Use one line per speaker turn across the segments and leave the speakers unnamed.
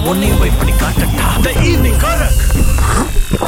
உன்னையும் போய் பண்ணி காட்டட்டா த ஈவினிங் கரக்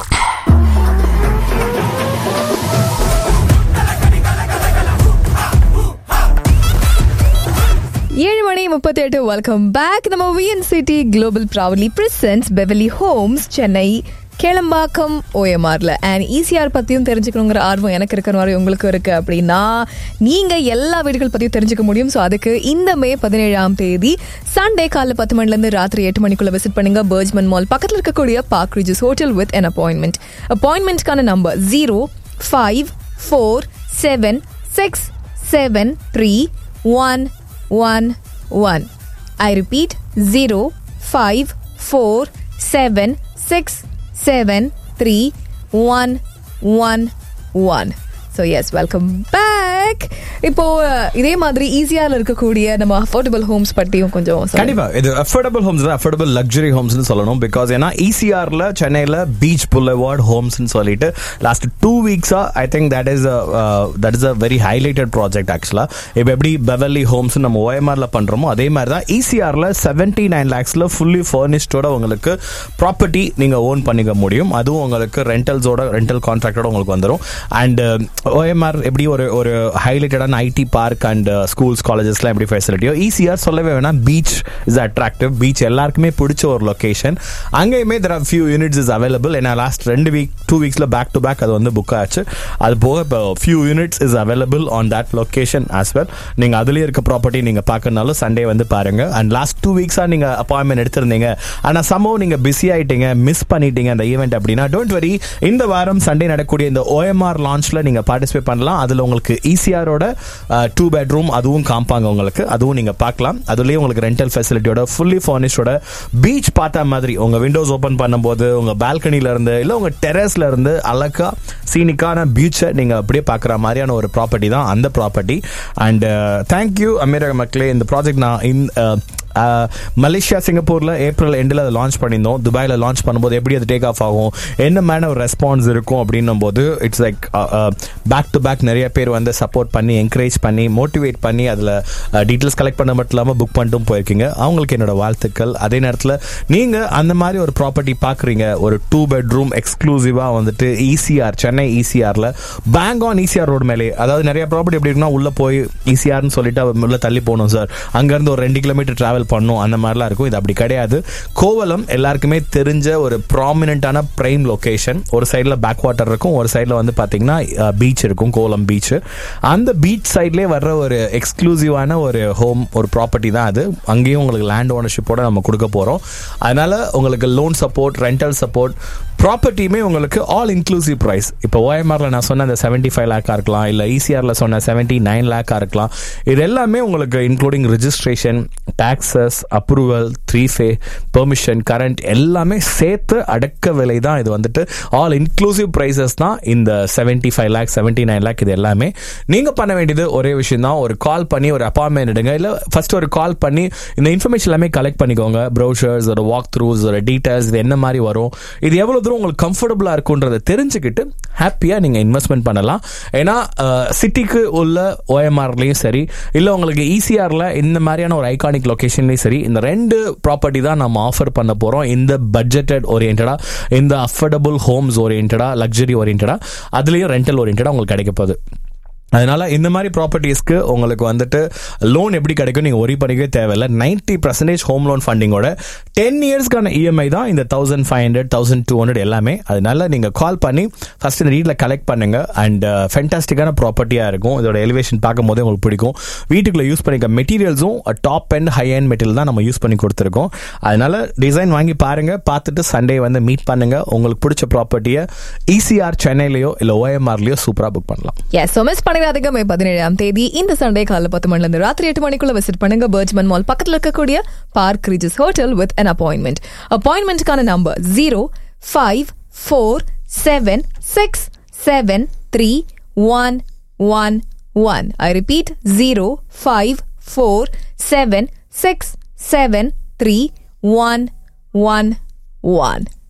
ஏழு மணி முப்பத்தி எட்டு வெல்கம் பேக் நம்ம விஎன் சிட்டி குளோபல் ப்ராவலி பிரசன்ஸ் பெவலி ஹோம்ஸ் சென்னை கேளம்பாக்கம் ஓஎம்ஆர்ல அண்ட் இசிஆர் பத்தியும் தெரிஞ்சுக்கணுங்கிற ஆர்வம் எனக்கு இருக்கிற மாதிரி உங்களுக்கு இருக்கு அப்படின்னா நீங்க எல்லா வீடுகள் பத்தியும் தெரிஞ்சுக்க முடியும் ஸோ அதுக்கு இந்த மே பதினேழாம் தேதி சண்டே காலைல பத்து மணில இருந்து ராத்திரி எட்டு மணிக்குள்ள விசிட் பண்ணுங்க பர்ஜ்மன் மால் பக்கத்தில் இருக்கக்கூடிய Park Regis hotel with an appointment அப்பாயின்மெண்ட்கான number zero five four seven six seven three one one one. I repeat zero five four seven six seven three one one one. So yes welcome back இப்போ அஹ், இதே மாதிரி ஈஸியாக இருக்கக்கூடிய நம்ம affordable Holmes பற்றியும் கொஞ்சம் சொல்லுங்க.
கண்டிப்பா இது அஃபோர்டபுள் ஹோம்ஸ் அஃபோர்டபுள் லக்ஸரி ஹோம்ஸ்னு சொல்லணும் பிகாஸ் ஏன்னா இசிஆர்ல சென்னையில பீச் புல்லவார்ட் ஹோம்ஸ்னு சொல்லிட்டு லாஸ்ட் டூ வீக்ஸா I think that is that is a very highlighted project ஆக்சுவலா இப்போ எப்படி பெவல்லி ஹோம்ஸ் நம்ம ஓஎம்ஆர்ல பண்றோமோ அதே மாதிரி தான் இசிஆர்ல செவன்டி நைன் லேக்ஸ்ல ஃபுல்லி ஃபர்னிஷ்டோட உங்களுக்கு ப்ராப்பர்ட்டி நீங்க ஓன் பண்ணிக்க முடியும் அதுவும் உங்களுக்கு ரெண்டல்ஸோட ரெண்டல் கான்ட்ராக்டோட உங்களுக்கு வந்துடும் அண்ட் ஓஎம்ஆர் எப்படி ஒரு ஒரு ஹைலைட்டடான ஐடி பார்க் அண்ட் ஸ்கூல்ஸ் காலேஜஸ்லாம் எப்படி ஃபெசிலிட்டியோ ஈஸியாக சொல்லவே வேணாம் பீச் இஸ் அட்ராக்டிவ் பீச் எல்லாருக்குமே பிடிச்ச ஒரு லொகேஷன் அங்கேயுமே there are few units is available ஏன்னா லாஸ்ட் ரெண்டு வீக் டூ வீக்ஸில் பேக் டு பேக் அது வந்து புக் ஆச்சு அது போக இப்போ few units is available on that location as well நீங்கள் அதுலேயே இருக்க ப்ராப்பர்ட்டி நீங்கள் பார்க்கறனாலும் சண்டே வந்து பாருங்க அண்ட் லாஸ்ட் டூ வீக்ஸாக நீங்கள் அப்பாயின்மெண்ட் எடுத்திருந்தீங்க ஆனால் சம்பவம் நீங்கள் பிஸி ஆயிட்டீங்க மிஸ் பண்ணிட்டீங்க அந்த ஈவெண்ட் அப்படின்னா டோன்ட் வரி இந்த வாரம் சண்டே நடக்கக்கூடிய இந்த ஓஎம்ஆர் லான்ச்ல நீங்க பார்ட்டிசிபேட் பண்ணலாம் அதுல உங்களுக்கு ஈசிஆரோட டூ பெட்ரூம் அதுவும் காம்பாங்க உங்களுக்கு அதுவும் நீங்க பார்க்கலாம் அதுலயே உங்களுக்கு ரெண்டல் ஃபெசிலிட்டியோட ஃபுல்லி ஃபர்னிஷ்டோட பீச் பார்த்த மாதிரி உங்க விண்டோஸ் ஓபன் பண்ணும்போது உங்க பால்கனில இருந்து இல்ல உங்க டெரஸ்ல இருந்து அழகா சீனிக்கான பீச்சை நீங்க அப்படியே பார்க்குற மாதிரியான ஒரு ப்ராப்பர்ட்டி தான் அந்த ப்ராப்பர்ட்டி அண்ட் தேங்க்யூ அமீரக மக்களே இந்த ப்ராஜெக்ட் நான் இன் அஹ், மலேசியா சிங்கப்பூர்ல ஏப்ரல் எண்டில் அதை லான்ச் பண்ணியிருந்தோம் துபாயில் லான்ச் பண்ணும்போது எப்படி அது டேக் ஆஃப் ஆகும் என்ன மேன ஒரு ரெஸ்பான்ஸ் இருக்கும் அப்படின்னும் போது it's like back to back நிறைய பேர் வந்து சப்போர்ட் பண்ணி என்கரேஜ் பண்ணி மோட்டிவேட் பண்ணி அதில் டீட்டெயில்ஸ் கலெக்ட் பண்ண மட்டும் இல்லாமல் புக் பண்ணிட்டும் போயிருக்கீங்க அவங்களுக்கு என்னோட வாழ்த்துக்கள் அதே நேரத்தில் நீங்கள் அந்த மாதிரி ஒரு ப்ராப்பர்ட்டி பார்க்குறீங்க ஒரு டூ பெட்ரூம் எக்ஸ்க்ளூசிவாக வந்துட்டு ஈசிஆர் சென்னை ஈசிஆரில் பேங்க் ஆன் ஈசிஆர் ரோடு மேலே அதாவது நிறைய ப்ராப்பர்ட்டி எப்படி இருக்குன்னா உள்ளே போய் ஈசிஆர்னு சொல்லிட்டு அவ உள்ள தள்ளி போகணும் சார் அங்கேருந்து ஒரு ரெண்டு கிலோமீட்டர் டிராவல் பண்ணும் அந்த மாதிரிலாம் இருக்கும் இது அப்படி கிடையாது கோவலம் எல்லாருக்குமே தெரிஞ்ச ஒரு ப்ராமினென்ட்டான பிரைம் லொகேஷன் ஒரு சைடில் பேக் வாட்டர் இருக்கும் ஒரு சைடில் வந்து பார்த்தீங்கன்னா பீச் இருக்கும் கோவலம் பீச் அந்த பீச் சைட்லேயே வர்ற ஒரு எக்ஸ்க்ளூசிவான ஒரு ஹோம் ஒரு ப்ராப்பர்ட்டி தான் அது அங்கேயும் உங்களுக்கு லேண்ட் ஓனர்ஷிப்போட நம்ம கொடுக்க போகிறோம் அதனால உங்களுக்கு லோன் சப்போர்ட் ரெண்டல் சப்போர்ட் ப்ராப்பர்ட்டியுமே உங்களுக்கு ஆல் இன்க்ளூசிவ் ப்ரைஸ் இப்போ ஓஎம்ஆர்ல நான் சொன்ன அந்த செவன்டி ஃபைவ் லேக்காக இருக்கலாம் இல்லை இசிஆர்ல சொன்ன செவன்டி நைன் லேக்காக இருக்கலாம் இது எல்லாமே உங்களுக்கு including registration taxes approval three phase permission current எல்லாமே சேர்த்து அடக்க விலை தான் இது வந்துட்டு ஆல் இன்க்ளூசிவ் ப்ரைசஸ் தான் இந்த seventy five lakh seventy nine lakh இது எல்லாமே நீங்கள் பண்ண வேண்டியது ஒரே விஷயம் தான் ஒரு கால் பண்ணி ஒரு அப்பாயின்மெண்ட் எடுங்க இல்லை ஃபர்ஸ்ட் ஒரு கால் பண்ணி இந்த இன்ஃபர்மேஷன் எல்லாமே கலெக்ட் பண்ணிக்கோங்க ப்ரௌசர்ஸ் ஒரு வாக் த்ரூஸ் ஒரு டீட்டெயில்ஸ் இது என்ன மாதிரி வரும் இது எவ்வளோ தூரம் உங்களுக்கு கம்ஃபர்டபுளாக இருக்குன்றதை தெரிஞ்சுக்கிட்டு ஹாப்பியாக நீங்கள் இன்வெஸ்ட்மெண்ட் பண்ணலாம் ஏன்னா சிட்டிக்கு உள்ள ஓஎம்ஆர்லேயும் சரி இல்லை உங்களுக்கு ஈசிஆரில் இந்த மாதிரியான ஒரு ஐகானிக் லொக்கேஷன்லேயும் சரி இந்த ரெண்டு ப்ராப்பர்ட்டி தான் நம்ம ஆஃபர் பண்ண போகிறோம் இந்த பட்ஜெட்டட் ஓரியன்டாக இந்த அஃபோர்டபுள் ஹோம்ஸ் ஓரியன்டாக லக்ஸரி ஓரியன்டாக அதுலேயும் ரெண்டல் ஓரியன்டாக உங்களுக்கு கிடைக்க போகுது அதனால இந்த மாதிரி ப்ராப்பர்ட்டிஸ்க்கு உங்களுக்கு வந்துட்டு லோன் எப்படி கிடைக்கும் நீங்க ஒரி பண்ணிக்கவே தேவையில்ல நைன்டி பர்சன்டேஜ் ஹோம் லோன் ஃபண்டிங்கோட டென் இயர்ஸ்க்கான இஎம்ஐ தான் இந்த thousand five hundred thousand two hundred எல்லாமே அதனால நீங்க கால் பண்ணி ஃபர்ஸ்ட் இந்த வீட்டில் கலெக்ட் பண்ணுங்க அண்ட் ஃபென்டாஸ்டிக்கான ப்ராப்பர்ட்டியா இருக்கும் இதோட எலிவேஷன் பார்க்கும் போதே உங்களுக்கு பிடிக்கும் வீட்டுக்குள்ள யூஸ் பண்ணிக்க மெட்டீரியல்ஸும் top and high and material தான் நம்ம யூஸ் பண்ணி கொடுத்துருக்கோம் அதனால டிசைன் வாங்கி பாருங்க பார்த்துட்டு சண்டே வந்து மீட் பண்ணுங்க உங்களுக்கு பிடிச்ச ப்ராப்பர்ட்டியை இசிஆர் சென்னையிலயோ இல்லை ஓஎம்ஆர்லயோ சூப்பரா புக் பண்ணலாம்
எஸ் ஸோ மிஸ் பண்ணிடாதீங்க மே பதினேழாம் தேதி இந்த சண்டே காலைல பத்து மணில இருந்து ராத்திரி எட்டு மணிக்குள்ள விசிட் பண்ணுங்க பர்ஜ்மன் மால் பக்கத்துல இருக்கக்கூடிய Park Regis hotel with an appointment அப்பாயின்மெண்ட்கான number zero five four seven six seven three one one one I repeat zero five four seven six seven three one one one